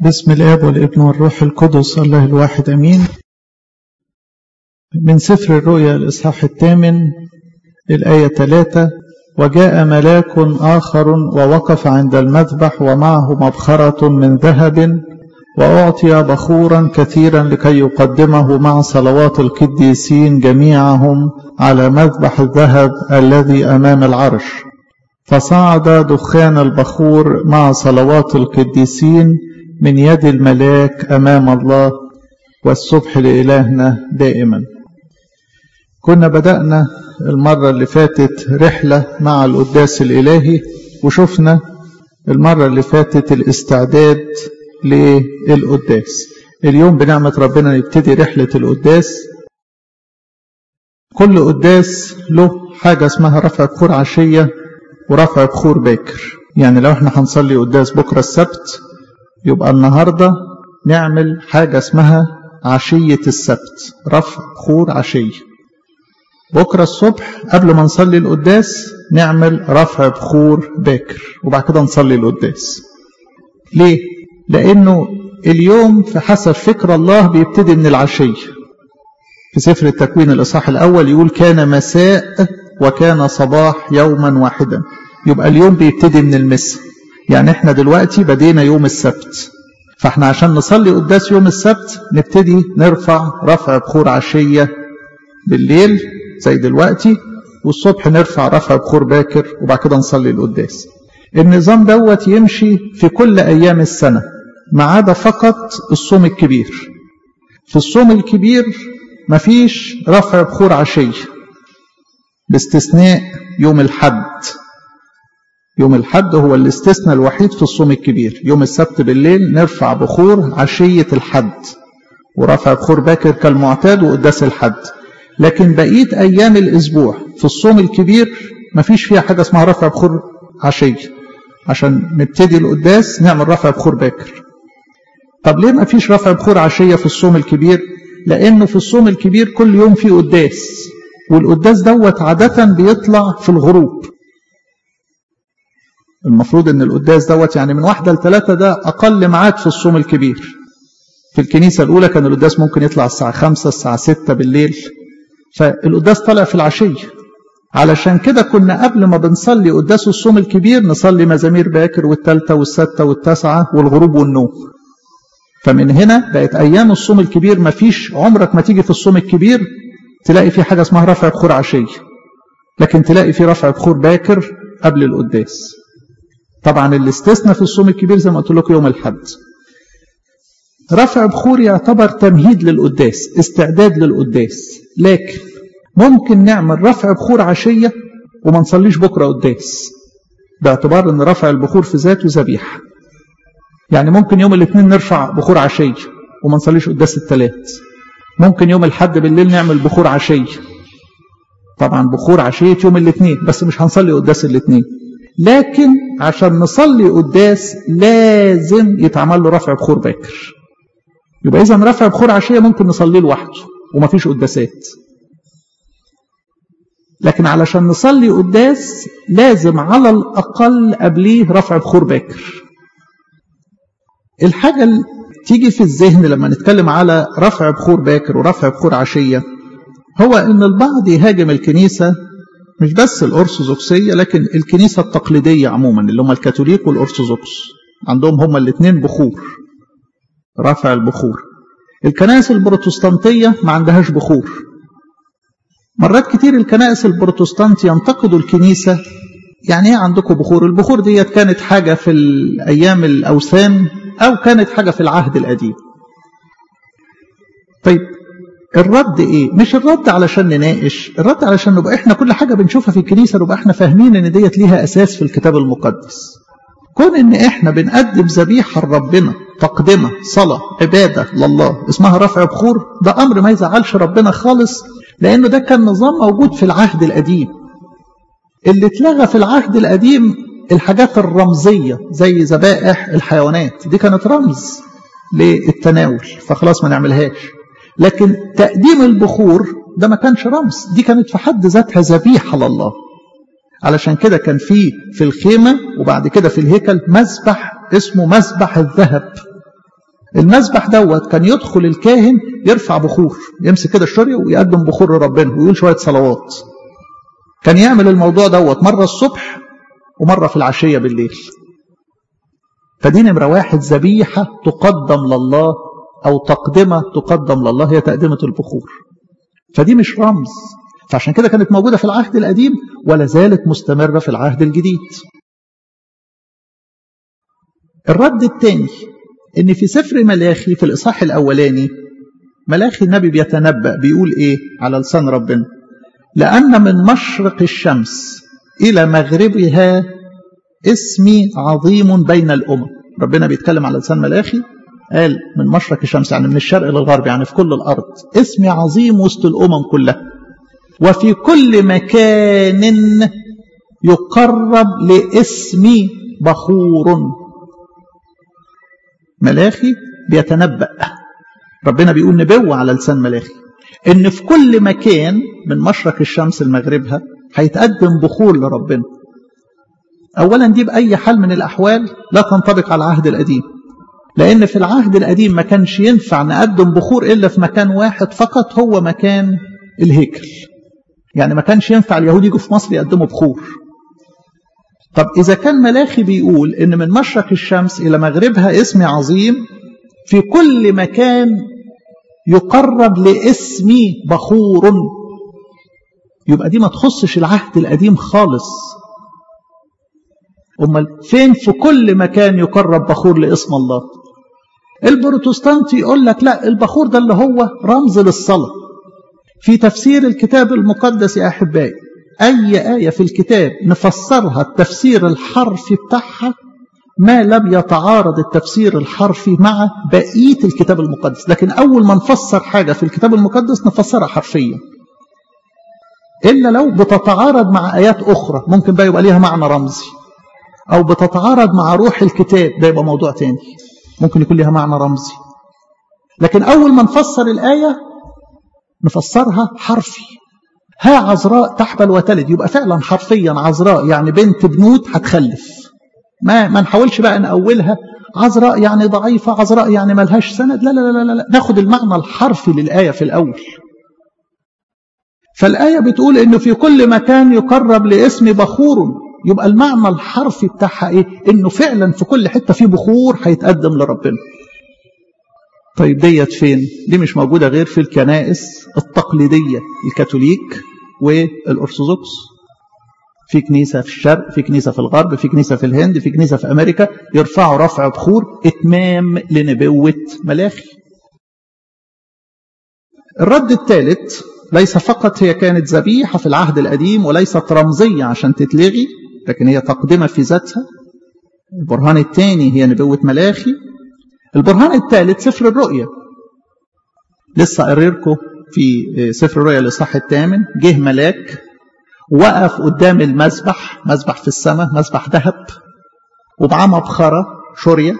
بسم الاب والابن والروح القدس الله الواحد امين من سفر الرؤيا الاصحاح الثامن الايه ثلاثة وجاء ملاك اخر ووقف عند المذبح ومعه مبخره من ذهب واعطي بخورا كثيرا لكي يقدمه مع صلوات القديسين جميعهم على مذبح الذهب الذي امام العرش فصعد دخان البخور مع صلوات القديسين من يد الملاك امام الله والصبح لالهنا دائما كنا بدانا المره اللي فاتت رحله مع القداس الالهي وشفنا المره اللي فاتت الاستعداد للقداس اليوم بنعمه ربنا نبتدي رحله القداس كل قداس له حاجه اسمها رفع بخور عشيه ورفع بخور باكر يعني لو احنا هنصلي قداس بكره السبت يبقى النهارده نعمل حاجه اسمها عشيه السبت رفع بخور عشيه بكره الصبح قبل ما نصلي القداس نعمل رفع بخور باكر وبعد كده نصلي القداس ليه لانه اليوم في حسب فكر الله بيبتدي من العشيه في سفر التكوين الاصحاح الاول يقول كان مساء وكان صباح يوما واحدا يبقى اليوم بيبتدي من المساء يعني احنا دلوقتي بدينا يوم السبت فاحنا عشان نصلي قداس يوم السبت نبتدي نرفع رفع بخور عشية بالليل زي دلوقتي والصبح نرفع رفع بخور باكر وبعد كده نصلي القداس النظام دوت يمشي في كل ايام السنة ما عدا فقط الصوم الكبير في الصوم الكبير مفيش رفع بخور عشية باستثناء يوم الحد يوم الحد هو الاستثناء الوحيد في الصوم الكبير يوم السبت بالليل نرفع بخور عشية الحد ورفع بخور باكر كالمعتاد وقداس الحد لكن بقية أيام الأسبوع في الصوم الكبير مفيش فيها حاجة اسمها رفع بخور عشية عشان نبتدي القداس نعمل رفع بخور باكر طب ليه مفيش رفع بخور عشية في الصوم الكبير لأنه في الصوم الكبير كل يوم فيه قداس والقداس دوت عادة بيطلع في الغروب المفروض ان القداس دوت يعني من واحدة لثلاثة ده أقل ميعاد في الصوم الكبير في الكنيسة الأولى كان القداس ممكن يطلع الساعة خمسة الساعة ستة بالليل فالقداس طلع في العشية علشان كده كنا قبل ما بنصلي قداس الصوم الكبير نصلي مزامير باكر والتالتة والستة والتاسعة والغروب والنوم فمن هنا بقت أيام الصوم الكبير ما فيش عمرك ما تيجي في الصوم الكبير تلاقي في حاجة اسمها رفع بخور عشية لكن تلاقي في رفع بخور باكر قبل القداس طبعا الاستثناء في الصوم الكبير زي ما قلت لكم يوم الحد رفع بخور يعتبر تمهيد للقداس استعداد للقداس لكن ممكن نعمل رفع بخور عشية وما نصليش بكرة قداس باعتبار ان رفع البخور في ذاته ذبيحة يعني ممكن يوم الاثنين نرفع بخور عشية وما نصليش قداس الثلاث ممكن يوم الحد بالليل نعمل بخور عشية طبعا بخور عشية يوم الاثنين بس مش هنصلي قداس الاثنين لكن عشان نصلي قداس لازم يتعمل له رفع بخور باكر يبقى اذا رفع بخور عشيه ممكن نصليه لوحده ومفيش قداسات لكن علشان نصلي قداس لازم على الاقل قبليه رفع بخور باكر الحاجه اللي تيجي في الذهن لما نتكلم على رفع بخور باكر ورفع بخور عشيه هو ان البعض يهاجم الكنيسه مش بس الأرثوذكسية لكن الكنيسة التقليدية عموما اللي هم الكاثوليك والأرثوذكس عندهم هم الاثنين بخور رفع البخور الكنائس البروتستانتية ما عندهاش بخور مرات كتير الكنائس البروتستانت ينتقدوا الكنيسة يعني ايه عندكم بخور البخور ديت كانت حاجة في الأيام الأوثان أو كانت حاجة في العهد القديم طيب الرد ايه مش الرد علشان نناقش الرد علشان نبقى احنا كل حاجة بنشوفها في الكنيسة نبقى احنا فاهمين ان ديت ليها اساس في الكتاب المقدس كون ان احنا بنقدم ذبيحة لربنا تقدمة صلاة عبادة لله اسمها رفع بخور ده امر ما يزعلش ربنا خالص لانه ده كان نظام موجود في العهد القديم اللي اتلغى في العهد القديم الحاجات الرمزية زي ذبائح الحيوانات دي كانت رمز للتناول فخلاص ما نعملهاش لكن تقديم البخور ده ما كانش رمز دي كانت في حد ذاتها ذبيحة لله علشان كده كان في في الخيمة وبعد كده في الهيكل مذبح اسمه مذبح الذهب المذبح دوت كان يدخل الكاهن يرفع بخور يمسك كده الشرية ويقدم بخور لربنا ويقول شوية صلوات كان يعمل الموضوع دوت مرة الصبح ومرة في العشية بالليل فدي نمرة واحد ذبيحة تقدم لله أو تقدمة تقدم لله هي تقدمة البخور فدي مش رمز فعشان كده كانت موجودة في العهد القديم ولا زالت مستمرة في العهد الجديد الرد الثاني ان في سفر ملاخي في الاصحاح الاولاني ملاخي النبي بيتنبأ بيقول ايه على لسان ربنا لأن من مشرق الشمس إلى مغربها اسمي عظيم بين الأمم ربنا بيتكلم على لسان ملاخي قال من مشرق الشمس يعني من الشرق للغرب يعني في كل الأرض اسمي عظيم وسط الأمم كلها وفي كل مكان يقرب لاسمي بخور ملاخي بيتنبأ ربنا بيقول نبوة على لسان ملاخي ان في كل مكان من مشرق الشمس لمغربها هيتقدم بخور لربنا اولا دي باي حال من الاحوال لا تنطبق على العهد القديم لان في العهد القديم ما كانش ينفع نقدم بخور الا في مكان واحد فقط هو مكان الهيكل يعني ما كانش ينفع اليهود يجوا في مصر يقدموا بخور طب اذا كان ملاخي بيقول ان من مشرق الشمس الى مغربها اسم عظيم في كل مكان يقرب لاسمي بخور يبقى دي ما تخصش العهد القديم خالص امال فين في كل مكان يقرب بخور لاسم الله البروتستانت يقول لك لا البخور ده اللي هو رمز للصلاه في تفسير الكتاب المقدس يا احبائي اي ايه في الكتاب نفسرها التفسير الحرفي بتاعها ما لم يتعارض التفسير الحرفي مع بقية الكتاب المقدس لكن أول ما نفسر حاجة في الكتاب المقدس نفسرها حرفيا إلا لو بتتعارض مع آيات أخرى ممكن بقى يبقى ليها معنى رمزي أو بتتعارض مع روح الكتاب ده يبقى موضوع تاني ممكن يكون ليها معنى رمزي لكن أول ما نفسر الآية نفسرها حرفي ها عذراء تحبل وتلد يبقى فعلا حرفيا عذراء يعني بنت بنوت هتخلف ما ما نحاولش بقى نأولها عذراء يعني ضعيفة عذراء يعني ملهاش سند لا لا لا لا, لا. ناخد المعنى الحرفي للآية في الأول فالآية بتقول إنه في كل مكان يقرب لاسم بخور يبقى المعنى الحرفي بتاعها إيه؟ إنه فعلا في كل حتة في بخور هيتقدم لربنا طيب ديت فين؟ دي مش موجودة غير في الكنائس التقليدية الكاثوليك والأرثوذكس في كنيسة في الشرق في كنيسة في الغرب في كنيسة في الهند في كنيسة في أمريكا يرفعوا رفع بخور إتمام لنبوة ملاخي الرد الثالث ليس فقط هي كانت ذبيحة في العهد القديم وليست رمزية عشان تتلغي لكن هي تقدمة في ذاتها البرهان الثاني هي نبوة ملاخي البرهان الثالث سفر الرؤيا لسه قريركم في سفر الرؤيا الإصحاح الثامن جه ملاك وقف قدام المذبح مذبح في السماء مذبح ذهب ومعاه مبخرة شورية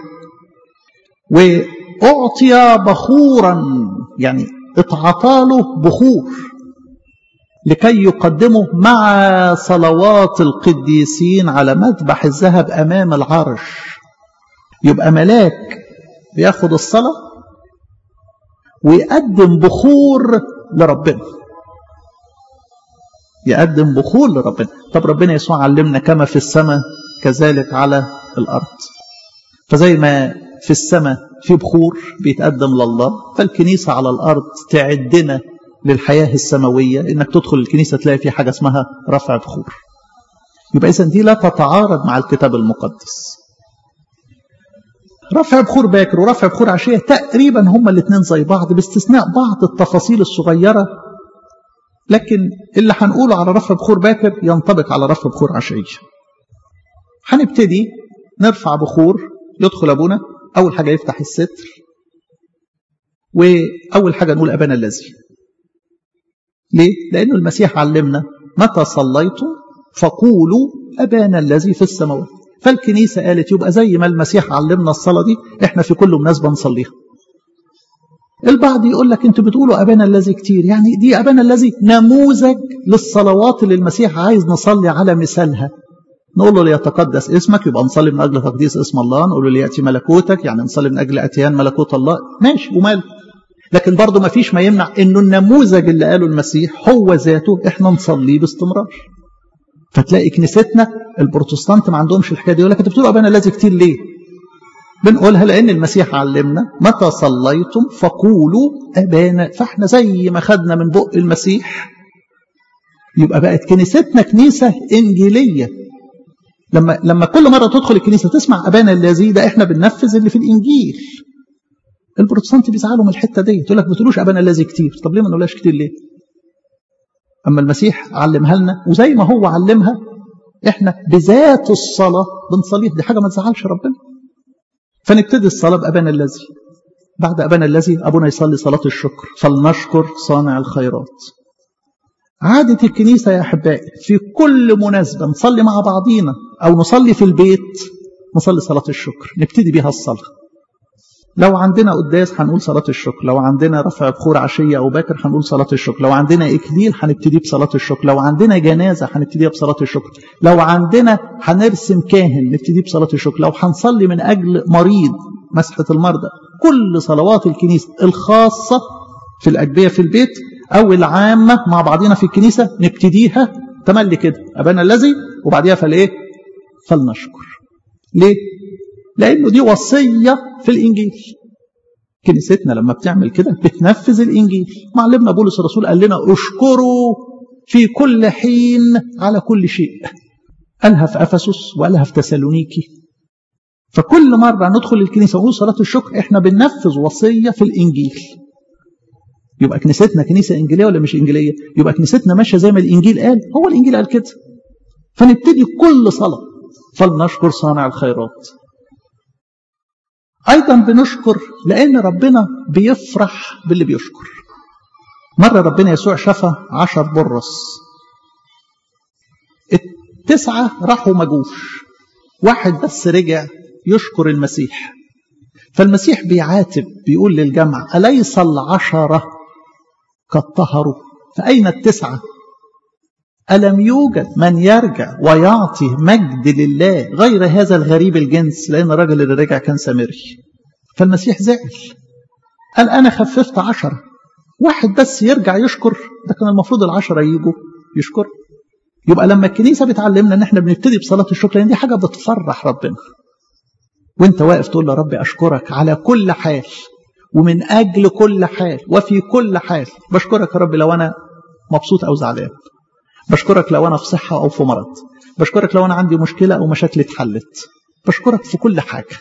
وأعطي بخورا يعني اتعطاله بخور لكي يقدمه مع صلوات القديسين على مذبح الذهب أمام العرش يبقى ملاك بياخد الصلاة ويقدم بخور لربنا يقدم بخور لربنا طب ربنا يسوع علمنا كما في السماء كذلك على الأرض فزي ما في السماء في بخور بيتقدم لله فالكنيسة على الأرض تعدنا للحياة السماوية إنك تدخل الكنيسة تلاقي في حاجة اسمها رفع بخور يبقى إذا دي لا تتعارض مع الكتاب المقدس رفع بخور باكر ورفع بخور عشية تقريبا هما الاثنين زي بعض باستثناء بعض التفاصيل الصغيرة لكن اللي هنقوله على رفع بخور باكر ينطبق على رفع بخور عشية هنبتدي نرفع بخور يدخل أبونا أول حاجة يفتح الستر وأول حاجة نقول أبانا الذي ليه؟ لأنه المسيح علمنا متى صليتم فقولوا أبانا الذي في السماوات فالكنيسة قالت يبقى زي ما المسيح علمنا الصلاة دي احنا في كل مناسبة نصليها البعض يقول لك انتوا بتقولوا أبانا الذي كتير يعني دي أبانا الذي نموذج للصلوات اللي المسيح عايز نصلي على مثالها نقول له ليتقدس اسمك يبقى نصلي من اجل تقديس اسم الله نقول له لياتي ملكوتك يعني نصلي من اجل اتيان ملكوت الله ماشي وماله لكن برضه ما فيش ما يمنع انه النموذج اللي قاله المسيح هو ذاته احنا نصليه باستمرار فتلاقي كنيستنا البروتستانت ما عندهمش الحكايه دي يقول لك انت بتقول ابانا الذي كتير ليه؟ بنقولها لان المسيح علمنا متى صليتم فقولوا ابانا فاحنا زي ما خدنا من بق المسيح يبقى بقت كنيستنا كنيسه انجيليه لما لما كل مره تدخل الكنيسه تسمع ابانا الذي ده احنا بننفذ اللي في الانجيل البروتستانت بيزعلوا من الحته دي تقول لك ما تقولوش ابانا الذي كتير طب ليه ما نقولهاش كتير ليه اما المسيح علمها لنا وزي ما هو علمها احنا بذات الصلاه بنصليها دي حاجه ما تزعلش ربنا فنبتدي الصلاه بابانا الذي بعد ابانا الذي ابونا يصلي صلاه الشكر فلنشكر صانع الخيرات عادة الكنيسة يا أحبائي في كل مناسبة نصلي مع بعضينا أو نصلي في البيت نصلي صلاة الشكر نبتدي بها الصلاة لو عندنا قداس هنقول صلاة الشكر لو عندنا رفع بخور عشية أو باكر هنقول صلاة الشكر لو عندنا إكليل هنبتدي بصلاة الشكر لو عندنا جنازة هنبتدي بصلاة الشكر لو عندنا هنرسم كاهن نبتدي بصلاة الشكر لو هنصلي من أجل مريض مسحة المرضى كل صلوات الكنيسة الخاصة في الأجبية في البيت أو العامة مع بعضنا في الكنيسة نبتديها تملي كده أبانا الذي وبعديها فالإيه فلنشكر ليه لأنه دي وصية في الإنجيل كنيستنا لما بتعمل كده بتنفذ الإنجيل معلمنا بولس الرسول قال لنا اشكروا في كل حين على كل شيء قالها في أفسس وقالها في تسالونيكي فكل مرة ندخل الكنيسة ونقول صلاة الشكر احنا بننفذ وصية في الإنجيل يبقى كنيستنا كنيسة إنجيلية ولا مش إنجيلية يبقى كنيستنا ماشية زي ما الإنجيل قال هو الإنجيل قال كده فنبتدي كل صلاة فلنشكر صانع الخيرات أيضا بنشكر لأن ربنا بيفرح باللي بيشكر مرة ربنا يسوع شفى عشر برص التسعة راحوا مجوش واحد بس رجع يشكر المسيح فالمسيح بيعاتب بيقول للجمع أليس العشرة قد طهروا فأين التسعة ألم يوجد من يرجع ويعطي مجد لله غير هذا الغريب الجنس لأن الرجل اللي رجع كان سامري فالمسيح زعل قال أنا خففت عشرة واحد بس يرجع يشكر ده كان المفروض العشرة يجوا يشكر يبقى لما الكنيسة بتعلمنا ان احنا بنبتدي بصلاة الشكر لان دي حاجة بتفرح ربنا وانت واقف تقول يا رب اشكرك على كل حال ومن اجل كل حال وفي كل حال بشكرك يا رب لو انا مبسوط او زعلان بشكرك لو انا في صحة او في مرض بشكرك لو انا عندي مشكلة او مشاكل اتحلت بشكرك في كل حاجة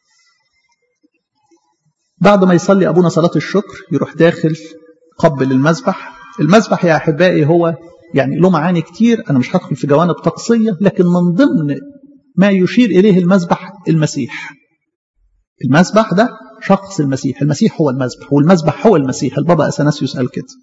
بعد ما يصلي ابونا صلاة الشكر يروح داخل قبل المذبح المذبح يا احبائي هو يعني له معاني كتير أنا مش هدخل في جوانب طقسية لكن من ضمن ما يشير إليه المذبح المسيح المذبح ده شخص المسيح المسيح هو المذبح والمذبح هو المسيح البابا أثناسيوس قال كده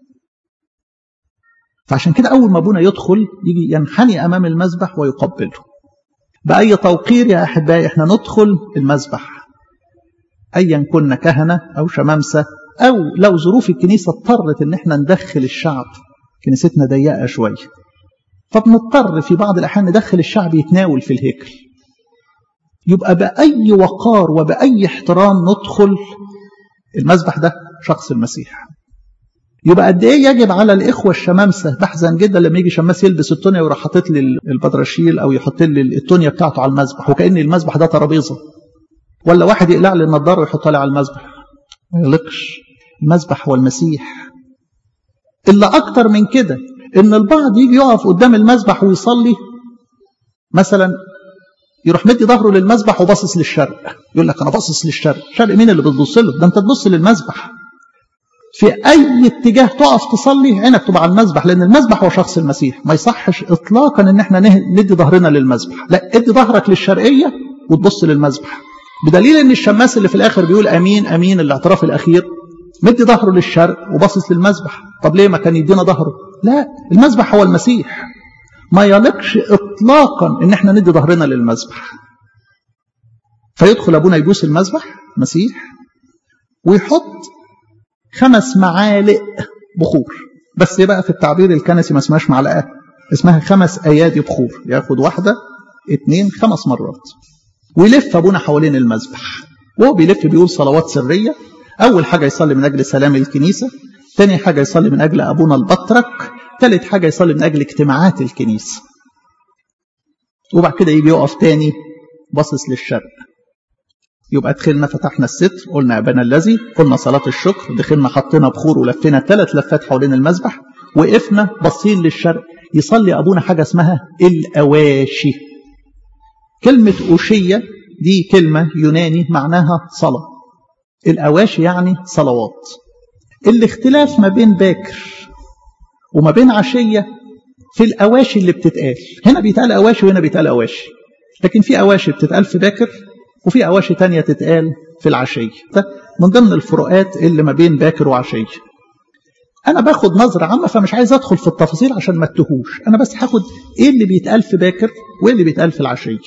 فعشان كده أول ما أبونا يدخل يجي ينحني أمام المذبح ويقبله بأي توقير يا أحبائي إحنا ندخل المذبح أيا كنا كهنة أو شمامسة أو لو ظروف الكنيسة اضطرت إن إحنا ندخل الشعب كنيستنا ضيقه شويه فبنضطر في بعض الاحيان ندخل الشعب يتناول في الهيكل يبقى باي وقار وباي احترام ندخل المذبح ده شخص المسيح يبقى قد ايه يجب على الاخوه الشمامسه بحزن جدا لما يجي شماس يلبس التونيا ويروح حاطط لي البدرشيل او يحط لي التونيا بتاعته على المذبح وكان المذبح ده ترابيزه ولا واحد يقلع لي النضاره ويحطها لي على المذبح ما يلقش المذبح هو المسيح إلا أكتر من كده إن البعض يجي يقف قدام المذبح ويصلي مثلا يروح مدي ظهره للمذبح وباصص للشرق يقول لك أنا باصص للشرق شرق مين اللي بتبص له ده أنت تبص للمذبح في أي اتجاه تقف تصلي عينك تبقى على المذبح لأن المذبح هو شخص المسيح ما يصحش إطلاقا إن احنا ندي ظهرنا للمذبح لا ادي ظهرك للشرقية وتبص للمذبح بدليل ان الشماس اللي في الاخر بيقول امين امين الاعتراف الاخير مدي ظهره للشرق وباصص للمذبح طب ليه ما كان يدينا ظهره لا المذبح هو المسيح ما يليقش اطلاقا ان احنا ندي ظهرنا للمذبح فيدخل ابونا يبوس المذبح مسيح ويحط خمس معالق بخور بس بقى في التعبير الكنسي ما اسمهاش معلقه اسمها خمس ايادي بخور ياخد واحده اتنين خمس مرات ويلف أبونا حوالين المذبح وهو بيلف بيقول صلوات سرية أول حاجة يصلي من أجل سلام الكنيسة تاني حاجة يصلي من أجل أبونا البطرك تالت حاجة يصلي من أجل اجتماعات الكنيسة وبعد كده يجي يقف تاني باصص للشرق يبقى دخلنا فتحنا الستر قلنا أبانا الذي قلنا صلاة الشكر دخلنا حطينا بخور ولفينا ثلاث لفات حوالين المذبح وقفنا باصين للشرق يصلي أبونا حاجة اسمها الأواشي كلمة أوشية دي كلمة يوناني معناها صلاة الأواشي يعني صلوات الاختلاف ما بين باكر وما بين عشية في الأواشي اللي بتتقال هنا بيتقال أواشي وهنا بيتقال أواشي لكن في أواشي بتتقال في باكر وفي أواشي تانية تتقال في العشية من ضمن الفروقات اللي ما بين باكر وعشية أنا باخد نظرة عامة فمش عايز أدخل في التفاصيل عشان ما اتهوش أنا بس هاخد إيه اللي بيتقال في باكر وإيه اللي بيتقال في العشية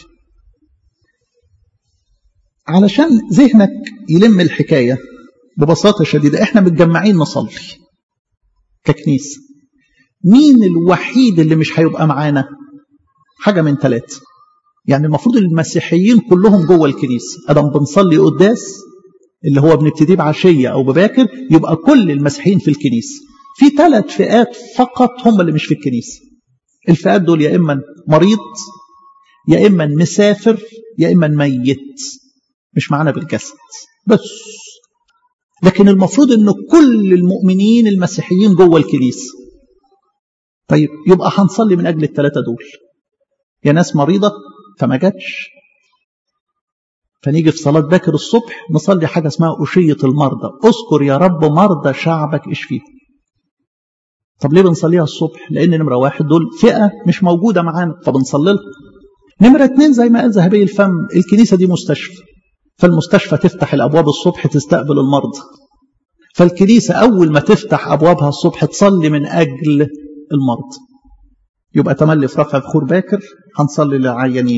علشان ذهنك يلم الحكاية ببساطة شديدة إحنا متجمعين نصلي ككنيسة مين الوحيد اللي مش هيبقى معانا حاجة من ثلاثة يعني المفروض المسيحيين كلهم جوه الكنيسة أدم بنصلي قداس اللي هو بنبتديه بعشية أو بباكر يبقى كل المسيحيين في الكنيسة في ثلاث فئات فقط هم اللي مش في الكنيسة الفئات دول يا إما مريض يا إما مسافر يا إما ميت مش معانا بالجسد بس لكن المفروض ان كل المؤمنين المسيحيين جوه الكنيسه طيب يبقى هنصلي من اجل الثلاثه دول يا ناس مريضه فما جاتش فنيجي في صلاة باكر الصبح نصلي حاجة اسمها أشية المرضى اذكر يا رب مرضى شعبك اشفيهم طب ليه بنصليها الصبح لأن نمرة واحد دول فئة مش موجودة معانا فبنصلي لها نمرة اتنين زي ما قال ذهبي الفم الكنيسة دي مستشفى فالمستشفى تفتح الأبواب الصبح تستقبل المرضى فالكنيسة أول ما تفتح أبوابها الصبح تصلي من أجل المرضى يبقى تملي في رفع بخور باكر هنصلي للعيانين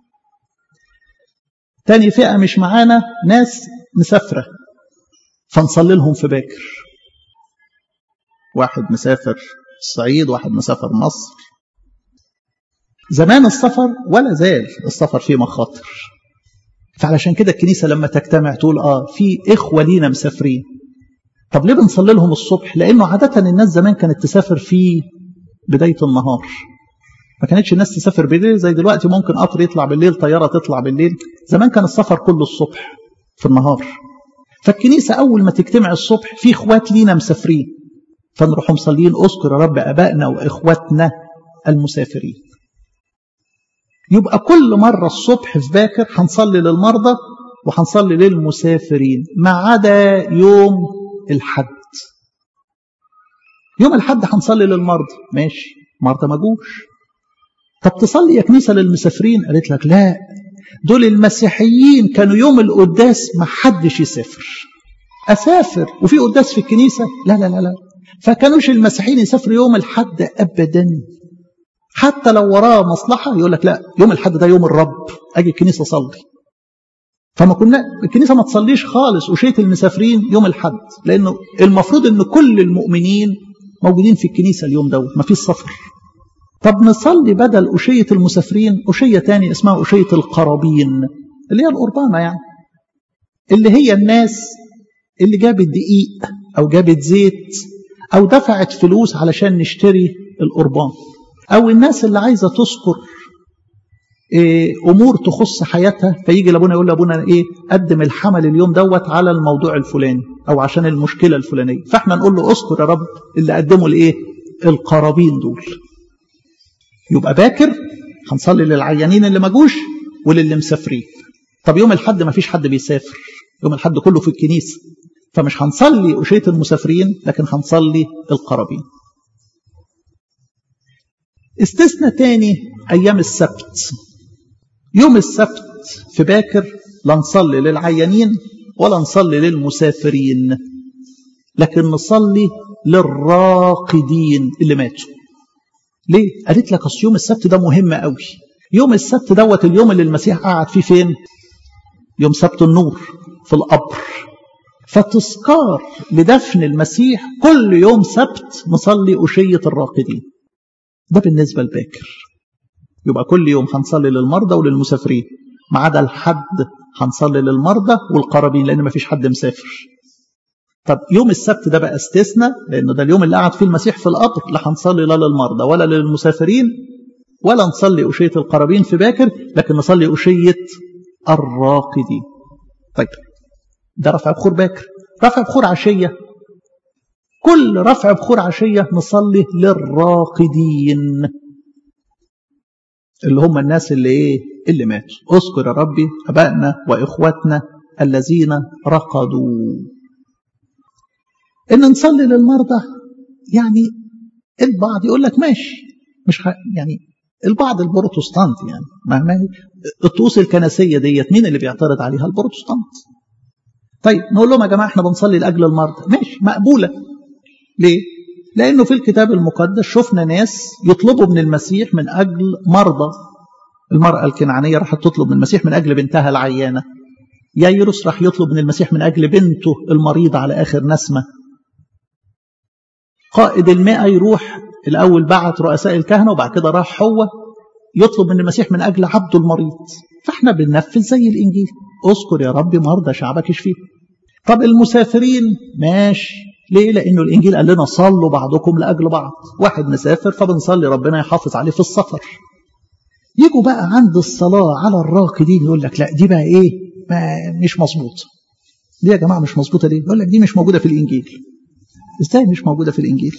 تاني فئة مش معانا ناس مسافرة فنصلي لهم في باكر واحد مسافر الصعيد واحد مسافر مصر زمان السفر ولا زال السفر فيه مخاطر فعلشان كده الكنيسة لما تجتمع تقول آه في إخوة لينا مسافرين طب ليه بنصلي لهم الصبح لأنه عادة الناس زمان كانت تسافر في بداية النهار ما كانتش الناس تسافر بالليل زي دلوقتي ممكن قطر يطلع بالليل طيارة تطلع بالليل زمان كان السفر كله الصبح في النهار فالكنيسة أول ما تجتمع الصبح في إخوات لينا مسافرين فنروح مصلين أذكر يا رب أبائنا وإخواتنا المسافرين يبقى كل مرة الصبح في باكر هنصلي للمرضى وهنصلي للمسافرين ما عدا يوم الحد يوم الحد هنصلي للمرضى ماشي مرضى ما جوش طب تصلي يا كنيسة للمسافرين قالت لك لا دول المسيحيين كانوا يوم القداس ما حدش يسافر أسافر وفي قداس في الكنيسة لا لا لا لا فكانوش المسيحيين يسافروا يوم الحد أبدا حتى لو وراه مصلحة يقول لك لا يوم الحد ده يوم الرب أجي الكنيسة أصلي فما كنا الكنيسة ما تصليش خالص أشية المسافرين يوم الحد لأنه المفروض أن كل المؤمنين موجودين في الكنيسة اليوم دوت ما فيش سفر طب نصلي بدل أشية المسافرين أشية تاني اسمها أشية القرابين اللي هي القربانة يعني اللي هي الناس اللي جابت دقيق أو جابت زيت أو دفعت فلوس علشان نشتري القربان أو الناس اللي عايزة تذكر إيه أمور تخص حياتها فيجي لابونا يقول لابونا إيه قدم الحمل اليوم دوت على الموضوع الفلاني أو عشان المشكلة الفلانية فإحنا نقول له أذكر يا رب اللي قدموا الإيه القرابين دول يبقى باكر هنصلي للعيانين اللي ما جوش وللي مسافرين طب يوم الحد ما فيش حد بيسافر يوم الحد كله في الكنيسة فمش هنصلي أشية المسافرين لكن هنصلي القرابين استثنى تاني أيام السبت يوم السبت في باكر لا نصلي للعيانين ولا نصلي للمسافرين لكن نصلي للراقدين اللي ماتوا ليه؟ قالت لك أصل يوم السبت ده مهم قوي يوم السبت دوت اليوم اللي المسيح قعد فيه فين؟ يوم سبت النور في القبر فتذكار لدفن المسيح كل يوم سبت نصلي أشية الراقدين ده بالنسبة لباكر يبقى كل يوم هنصلي للمرضى وللمسافرين ما عدا الحد هنصلي للمرضى والقرابين لان ما فيش حد مسافر طب يوم السبت ده بقى استثناء لانه ده اليوم اللي قعد فيه المسيح في القبر لا هنصلي لا للمرضى ولا للمسافرين ولا نصلي أشية القرابين في باكر لكن نصلي أشية الراقدين طيب ده رفع بخور باكر رفع بخور عشية كل رفع بخور عشية نصلي للراقدين اللي هم الناس اللي ايه اللي ماتوا اذكر يا ربي ابائنا واخواتنا الذين رقدوا ان نصلي للمرضى يعني البعض يقول لك ماشي مش يعني البعض البروتستانت يعني مهما الطقوس الكنسيه ديت مين اللي بيعترض عليها البروتستانت طيب نقول لهم يا جماعه احنا بنصلي لاجل المرضى ماشي مقبوله ليه لانه في الكتاب المقدس شفنا ناس يطلبوا من المسيح من اجل مرضى المراه الكنعانيه راحت تطلب من المسيح من اجل بنتها العيانه يايروس راح يطلب من المسيح من اجل بنته المريضه على اخر نسمه قائد المئة يروح الأول بعت رؤساء الكهنة وبعد كده راح هو يطلب من المسيح من أجل عبده المريض فاحنا بننفذ زي الإنجيل اذكر يا رب مرضى شعبك يشفيه طب المسافرين ماشي ليه لأنه الإنجيل قال لنا صلوا بعضكم لأجل بعض واحد مسافر فبنصلي ربنا يحافظ عليه في السفر يجوا بقى عند الصلاة على الراقدين يقول لك لا دي بقى إيه ما مش مظبوطة دي يا جماعة مش مظبوطة ليه يقول لك دي مش موجودة في الإنجيل ازاي مش موجودة في الإنجيل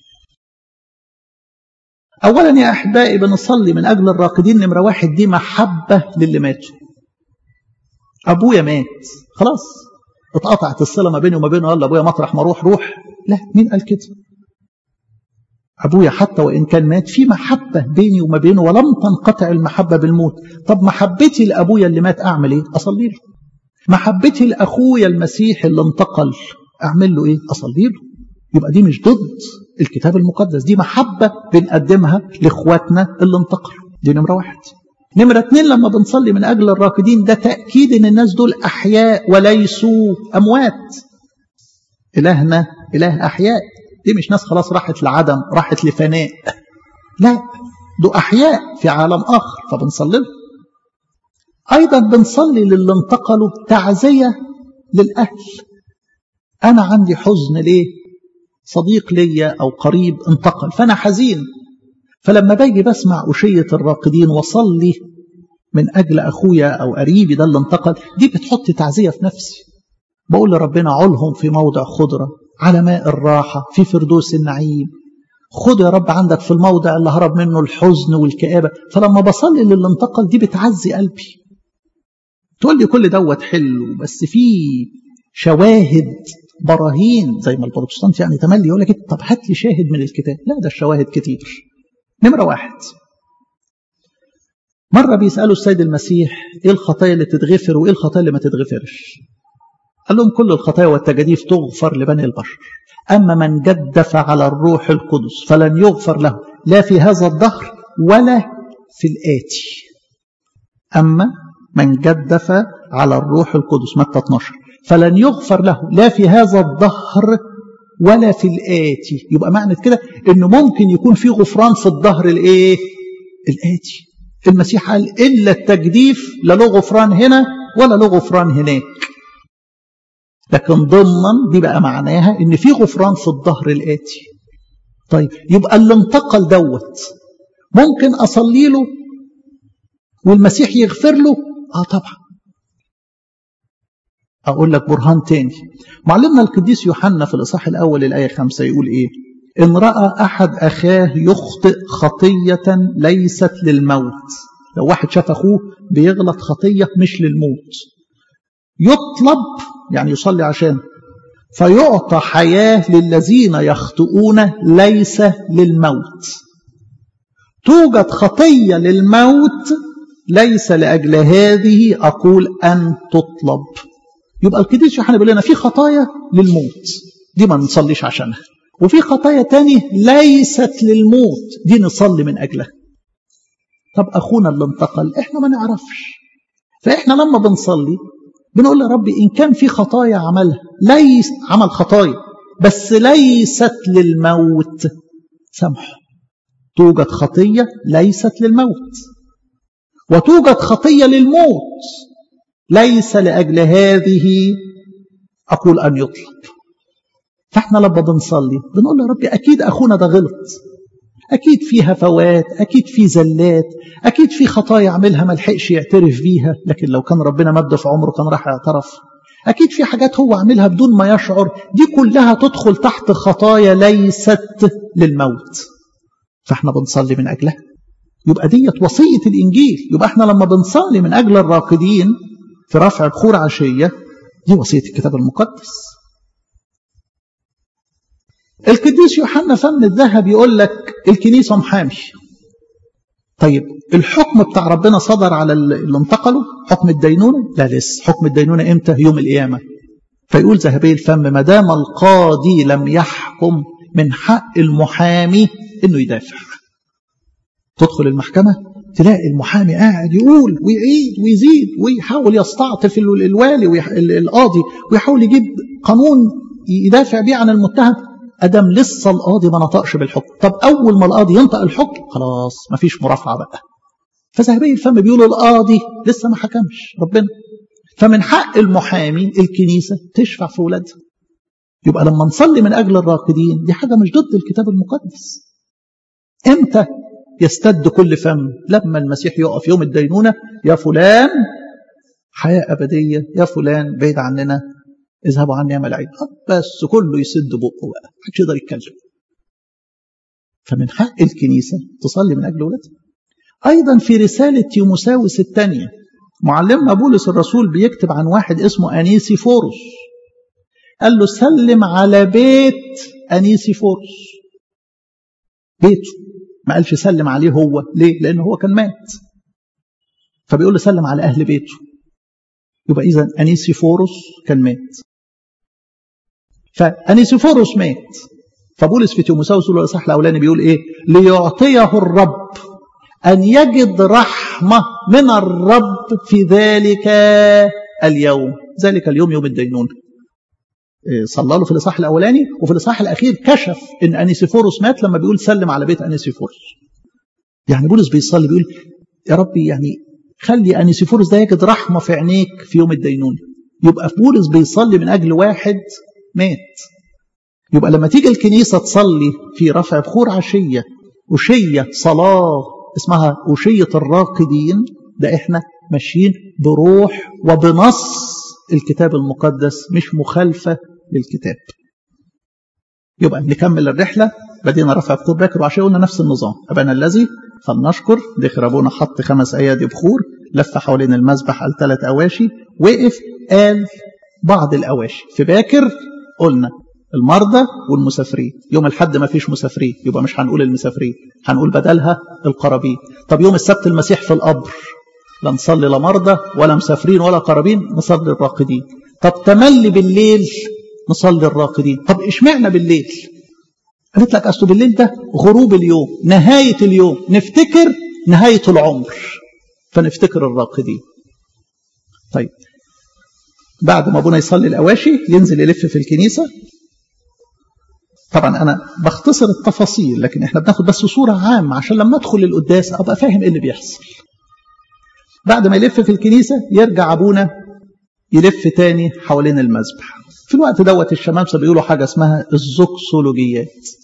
أولا يا أحبائي بنصلي من أجل الراقدين نمرة واحد دي محبة للي ماتوا أبويا مات خلاص اتقطعت الصلة ما بيني وما بينه يلا أبويا مطرح ما أروح روح لا مين قال كده أبويا حتى وإن كان مات في محبة بيني وما بينه ولم تنقطع المحبة بالموت طب محبتي لأبويا اللي مات أعمل إيه أصلي له محبتي لأخويا المسيح اللي انتقل أعمل له إيه أصلي له يبقى دي مش ضد الكتاب المقدس دي محبة بنقدمها لإخواتنا اللي انتقلوا دي نمرة واحد نمرة اتنين لما بنصلي من أجل الراكدين ده تأكيد إن الناس دول أحياء وليسوا أموات إلهنا إله أحياء دي مش ناس خلاص راحت لعدم راحت لفناء لا دول أحياء في عالم آخر فبنصلي لهم أيضا بنصلي للي انتقلوا تعزية للأهل أنا عندي حزن ليه صديق ليا أو قريب انتقل فأنا حزين فلما باجي بسمع أشية الراقدين وصلي من أجل أخويا أو قريبي ده اللي انتقل دي بتحط تعزية في نفسي بقول لربنا علهم في موضع خضرة على ماء الراحة في فردوس النعيم خد يا رب عندك في الموضع اللي هرب منه الحزن والكآبة فلما بصلي للي انتقل دي بتعزي قلبي تقول لي كل دوت حلو بس في شواهد براهين زي ما البروتستانت يعني تملي يقول لك طب هات لي شاهد من الكتاب لا ده الشواهد كتير نمرة واحد مرة بيسألوا السيد المسيح ايه الخطايا اللي تتغفر وايه الخطايا اللي ما تتغفرش قال لهم كل الخطايا والتجاديف تغفر لبني البشر أما من جدف على الروح القدس فلن يغفر له لا في هذا الدهر ولا في الآتي أما من جدف على الروح القدس متى 12 فلن يغفر له لا في هذا الدهر ولا في الآتي يبقى معنى كده انه ممكن يكون في غفران في الدهر الايه الآتي المسيح قال إلا التجديف لا له غفران هنا ولا له غفران هناك لكن ضمنا دي بقى معناها ان في غفران في الظهر الآتي طيب يبقى اللي انتقل دوت ممكن أصلي له والمسيح يغفر له اه طبعا أقول لك برهان تاني معلمنا القديس يوحنا في الإصحاح الأول الآية خمسة يقول إيه إن رأى أحد أخاه يخطئ خطية ليست للموت لو واحد شاف أخوه بيغلط خطية مش للموت يطلب يعني يصلي عشان فيعطى حياة للذين يخطئون ليس للموت توجد خطية للموت ليس لأجل هذه أقول أن تطلب يبقى القديس يوحنا بيقول لنا في خطايا للموت دي ما نصليش عشانها وفي خطايا تاني ليست للموت دي نصلي من أجلها طب أخونا اللي انتقل إحنا ما نعرفش فإحنا لما بنصلي بنقول يا ربي إن كان في خطايا عملها ليس عمل خطايا بس ليست للموت سامحه توجد خطية ليست للموت وتوجد خطية للموت ليس لأجل هذه أقول أن يطلب فاحنا لما بنصلي بنقول له يا ربي أكيد أخونا ده غلط أكيد في هفوات أكيد في زلات أكيد في خطايا عملها ما لحقش يعترف بيها لكن لو كان ربنا مد في عمره كان راح يعترف أكيد في حاجات هو عاملها بدون ما يشعر دي كلها تدخل تحت خطايا ليست للموت فاحنا بنصلي من أجلها يبقى ديت وصية الإنجيل يبقى احنا لما بنصلي من أجل الراقدين في رفع بخور عشية دي وصية الكتاب المقدس القديس يوحنا فم الذهب يقول لك الكنيسة محامي طيب الحكم بتاع ربنا صدر على اللي انتقلوا حكم الدينونة لا لسه حكم الدينونة امتى يوم القيامة فيقول ذهبي الفم ما دام القاضي لم يحكم من حق المحامي انه يدافع تدخل المحكمة تلاقي المحامي قاعد يقول ويعيد ويزيد ويحاول يستعطف الوالي القاضي ويحاول يجيب قانون يدافع بيه عن المتهم ادم لسه القاضي ما نطقش بالحكم طب اول ما القاضي ينطق الحكم خلاص ما فيش مرافعه بقى فذهبي الفم بيقولوا القاضي لسه ما حكمش ربنا فمن حق المحامي الكنيسه تشفع في ولادها يبقى لما نصلي من اجل الراقدين دي حاجه مش ضد الكتاب المقدس امتى يستد كل فم لما المسيح يقف يوم الدينونه يا فلان حياه ابديه يا فلان بعيد عننا اذهبوا عني يا ملاعين بس كله يسد بقه بقى محدش يقدر يتكلم فمن حق الكنيسة تصلي من أجل ولادها أيضا في رسالة تيموساوس الثانية معلمنا بولس الرسول بيكتب عن واحد اسمه أنيسي فورس قال له سلم على بيت أنيسي فورس بيته ما قالش سلم عليه هو ليه لأنه هو كان مات فبيقول له سلم على أهل بيته يبقى إذا أنيسي فورس كان مات فأنيسيفوروس مات فبولس في تيموساوس يقول الإصحاح الأولاني بيقول إيه؟ ليعطيه الرب أن يجد رحمة من الرب في ذلك اليوم ذلك اليوم يوم الدينون صلى له في الإصحاح الأولاني وفي الإصحاح الأخير كشف إن أنيسيفوروس مات لما بيقول سلم على بيت أنيسيفوروس يعني بولس بيصلي بيقول يا ربي يعني خلي أنيسيفوروس ده يجد رحمة في عينيك في يوم الدينون يبقى بولس بيصلي من أجل واحد مات يبقى لما تيجي الكنيسة تصلي في رفع بخور عشية أشية صلاة اسمها أشية الراقدين ده احنا ماشيين بروح وبنص الكتاب المقدس مش مخالفة للكتاب يبقى نكمل الرحلة بدينا رفع بخور باكر وعشية قلنا نفس النظام أبانا الذي فلنشكر دخر أبونا حط خمس أيادي بخور لف حوالين المذبح قال ثلاث أواشي وقف قال بعض الأواشي في باكر قلنا المرضى والمسافرين يوم الحد ما فيش مسافرين يبقى مش هنقول المسافرين هنقول بدلها القرابين طب يوم السبت المسيح في القبر لا نصلي لا مرضى ولا مسافرين ولا قرابين نصلي الراقدين طب تملي بالليل نصلي الراقدين طب اشمعنى بالليل قالت لك اصل بالليل ده غروب اليوم نهايه اليوم نفتكر نهايه العمر فنفتكر الراقدين طيب بعد ما ابونا يصلي الاواشي ينزل يلف في الكنيسه طبعا انا بختصر التفاصيل لكن احنا بناخد بس صوره عامه عشان لما ادخل القداس ابقى فاهم ايه اللي بيحصل بعد ما يلف في الكنيسه يرجع ابونا يلف تاني حوالين المذبح في الوقت دوت الشمامسه بيقولوا حاجه اسمها الزوكسولوجيات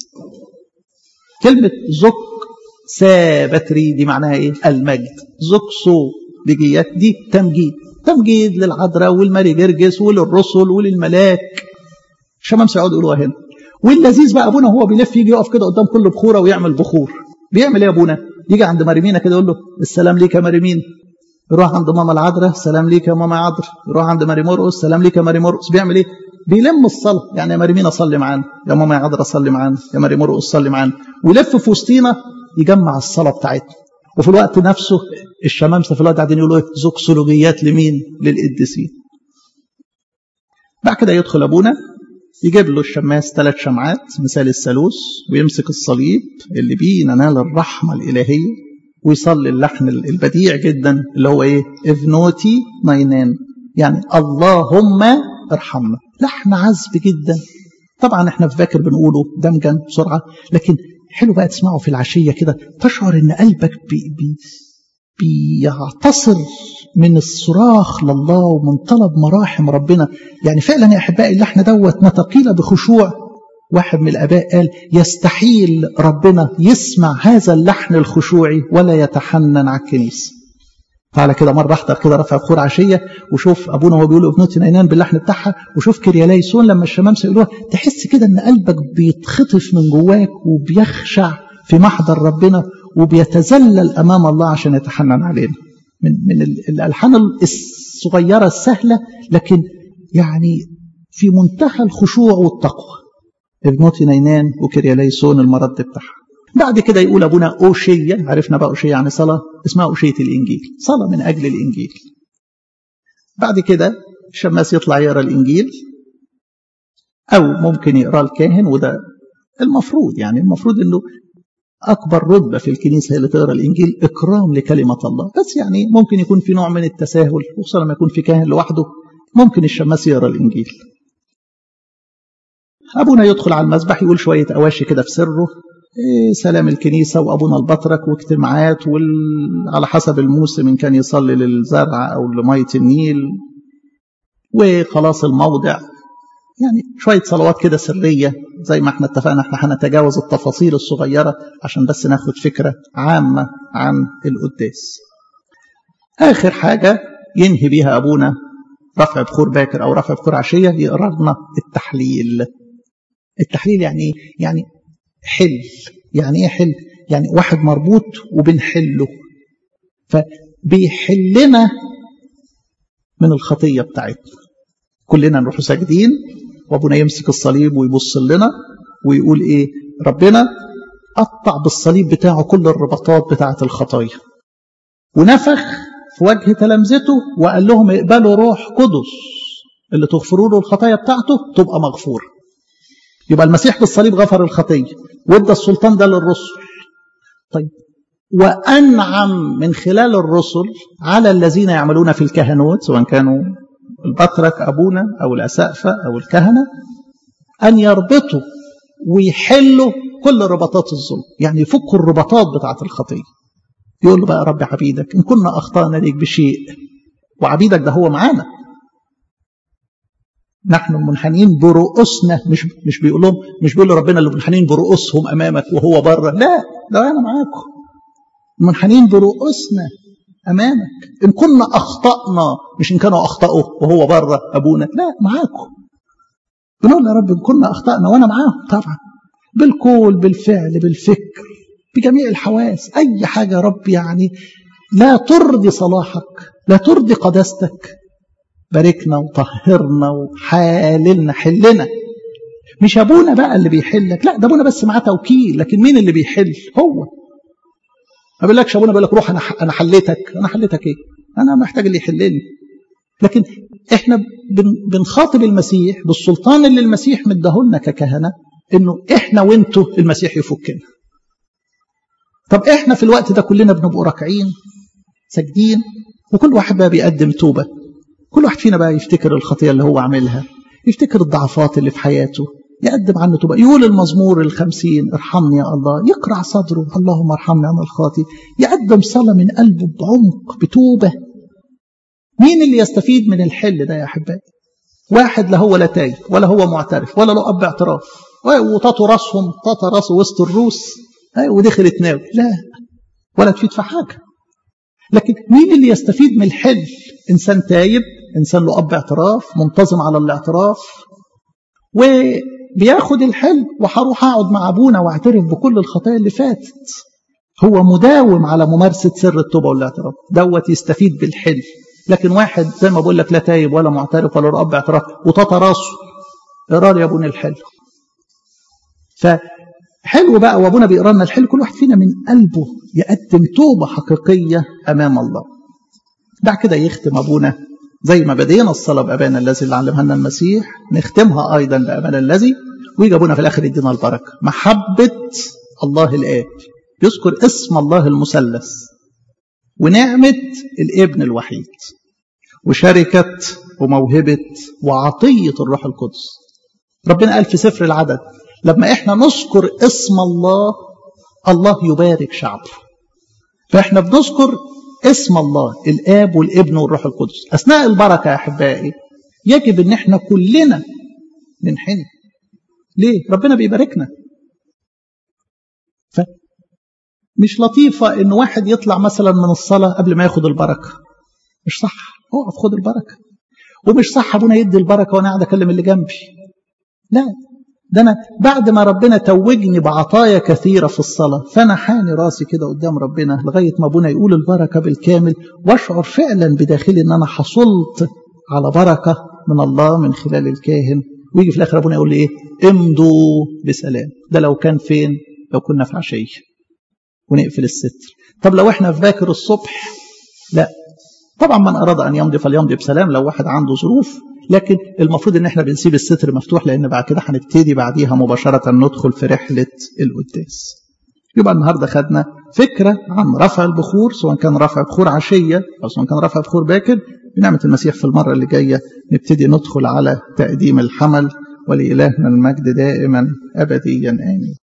كلمه زوك سابتري دي معناها ايه المجد زوكسولوجيات دي تمجيد تمجيد للعذراء والماري جرجس وللرسل وللملاك الشمامسه يقعدوا يقولوها هنا واللذيذ بقى ابونا هو بيلف يجي يقف كده قدام كل بخوره ويعمل بخور بيعمل ايه يا ابونا يجي عند مريمينا كده يقول له السلام ليك يا مريمين يروح عند ماما العذراء السلام ليك يا ماما عذراء يروح عند ماري مرقس السلام ليك يا ماري مرقس بيعمل ايه بيلم الصلاه يعني يا مريمينا صلي معانا يا ماما يا عذراء صلي معانا يا ماري مرقس صلي معانا ويلف في وسطينا يجمع الصلاه بتاعتنا وفي الوقت نفسه الشمامسه في الوقت قاعدين يقولوا زوكسولوجيات لمين للقديسين بعد كده يدخل ابونا يجيب له الشماس ثلاث شمعات مثال الثالوث ويمسك الصليب اللي بيه ننال الرحمة الإلهية ويصلي اللحن البديع جدا اللي هو ايه افنوتي ناينان يعني اللهم ارحمنا لحن عذب جدا طبعا احنا في باكر بنقوله دمجا بسرعة لكن حلو بقى تسمعه في العشية كده تشعر ان قلبك بي بي بيعتصر من الصراخ لله ومن طلب مراحم ربنا يعني فعلا يا أحبائي اللي احنا دوت نتقيل بخشوع واحد من الآباء قال يستحيل ربنا يسمع هذا اللحن الخشوعي ولا يتحنن على الكنيسة تعالى كده مرة احضر كده رفع بخور عشية وشوف أبونا وهو بيقول ابنتي نينان باللحن بتاعها وشوف كرياليسون لما الشمامسة يقولوها تحس كده إن قلبك بيتخطف من جواك وبيخشع في محضر ربنا وبيتذلل أمام الله عشان يتحنن علينا من من الألحان الصغيرة السهلة لكن يعني في منتهى الخشوع والتقوى ابنتي نينان وكرياليسون المرد بتاعها بعد كده يقول أبونا أوشية عرفنا بقى أوشية يعني صلاة اسمها أوشية الإنجيل صلاة من أجل الإنجيل بعد كده الشماس يطلع يقرأ الإنجيل أو ممكن يقرأ الكاهن وده المفروض يعني المفروض أنه أكبر رتبة في الكنيسة هي اللي تقرأ الإنجيل إكرام لكلمة الله بس يعني ممكن يكون في نوع من التساهل خصوصا لما يكون في كاهن لوحده ممكن الشماس يقرأ الإنجيل أبونا يدخل على المسبح يقول شوية أواشي كده في سره إيه سلام الكنيسة وأبونا البطرك واجتماعات وعلى حسب الموسم إن كان يصلي للزرع أو لمية النيل وخلاص الموضع يعني شوية صلوات كده سرية زي ما احنا اتفقنا احنا هنتجاوز التفاصيل الصغيرة عشان بس ناخد فكرة عامة عن القداس آخر حاجة ينهي بيها أبونا رفع بخور باكر أو رفع بخور عشية يقرأ لنا التحليل التحليل يعني ايه؟ يعني حل يعني ايه حل يعني واحد مربوط وبنحله فبيحلنا من الخطيه بتاعتنا كلنا نروح ساجدين وابونا يمسك الصليب ويبص لنا ويقول ايه ربنا قطع بالصليب بتاعه كل الرباطات بتاعه الخطايا ونفخ في وجه تلامذته وقال لهم اقبلوا روح قدس اللي تغفروا له الخطايا بتاعته تبقى مغفوره يبقى المسيح بالصليب غفر الخطية وادى السلطان ده للرسل طيب وأنعم من خلال الرسل على الذين يعملون في الكهنوت سواء كانوا البطرك أبونا أو الأسقفة أو الكهنة أن يربطوا ويحلوا كل رباطات الظلم يعني يفكوا الرباطات بتاعة الخطية يقول له بقى رب عبيدك إن كنا أخطأنا ليك بشيء وعبيدك ده هو معانا نحن المنحنين برؤوسنا مش مش بيقول لهم مش بيقول ربنا اللي منحنين برؤوسهم امامك وهو بره لا ده انا معاكم المنحنين برؤوسنا امامك ان كنا اخطانا مش ان كانوا اخطاوا وهو بره ابونا لا معاكم بنقول يا رب ان كنا اخطانا وانا معاهم طبعا بالقول بالفعل بالفكر بجميع الحواس اي حاجه يا رب يعني لا ترضي صلاحك لا ترضي قداستك باركنا وطهرنا وحاللنا حلنا مش ابونا بقى اللي بيحلك لا ده ابونا بس معاه توكيل لكن مين اللي بيحل هو ما بيقولكش ابونا بيقول لك روح انا انا حليتك انا حليتك ايه انا محتاج اللي يحلني لكن احنا بنخاطب المسيح بالسلطان اللي المسيح مديهولنا ككهنه انه احنا وانتوا المسيح يفكنا طب احنا في الوقت ده كلنا بنبقوا راكعين ساجدين وكل واحد بقى بيقدم توبه كل واحد فينا بقى يفتكر الخطية اللي هو عاملها يفتكر الضعفات اللي في حياته يقدم عنه توبة يقول المزمور الخمسين ارحمني يا الله يقرع صدره اللهم ارحمني أنا الخاطي يقدم صلاة من قلبه بعمق بتوبة مين اللي يستفيد من الحل ده يا أحبائي واحد لا هو لا تايب ولا هو معترف ولا له أب اعتراف وطاطوا راسهم طاطا راسه وسط الروس ودخل تناول لا ولا تفيد في حاجة لكن مين اللي يستفيد من الحل إنسان تايب إنسان له أب اعتراف منتظم على الاعتراف وبياخد الحل وهروح أقعد مع أبونا واعترف بكل الخطايا اللي فاتت هو مداوم على ممارسة سر التوبة والاعتراف دوت يستفيد بالحل لكن واحد زي ما بقول لك لا تايب ولا معترف ولا له أب اعتراف وطاطا راسه اقرار يا ابونا الحل فحلو بقى وابونا بيقرا لنا الحل كل واحد فينا من قلبه يقدم توبة حقيقية أمام الله بعد كده يختم أبونا زي ما بدينا الصلاة بأبانا الذي اللي علمها لنا المسيح نختمها أيضا بأبانا الذي ويجي أبونا في الآخر يدينا البركة محبة الله الآب يذكر اسم الله المثلث ونعمة الابن الوحيد وشركة وموهبة وعطية الروح القدس ربنا قال في سفر العدد لما احنا نذكر اسم الله الله يبارك شعبه فاحنا بنذكر اسم الله الاب والابن والروح القدس اثناء البركه يا احبائي يجب ان احنا كلنا ننحني ليه ربنا بيباركنا ف مش لطيفة إن واحد يطلع مثلا من الصلاة قبل ما ياخد البركة مش صح اقف خد البركة ومش صح أبونا يدي البركة وأنا قاعد أكلم اللي جنبي لا ده أنا بعد ما ربنا توجني بعطايا كثيرة في الصلاة فأنا حاني راسي كده قدام ربنا لغاية ما أبونا يقول البركة بالكامل وأشعر فعلا بداخلي إن أنا حصلت على بركة من الله من خلال الكاهن ويجي في الآخر أبونا يقول لي إيه امضوا بسلام ده لو كان فين لو كنا في عشية ونقفل الستر طب لو احنا في باكر الصبح لا طبعا من أراد أن يمضي فليمضي بسلام لو واحد عنده ظروف لكن المفروض ان احنا بنسيب الستر مفتوح لان بعد كده هنبتدي بعديها مباشرة ندخل في رحلة القداس يبقى النهاردة خدنا فكرة عن رفع البخور سواء كان رفع بخور عشية أو سواء كان رفع بخور باكر بنعمة المسيح في المرة اللي جاية نبتدي ندخل على تقديم الحمل ولإلهنا المجد دائما أبديا آمين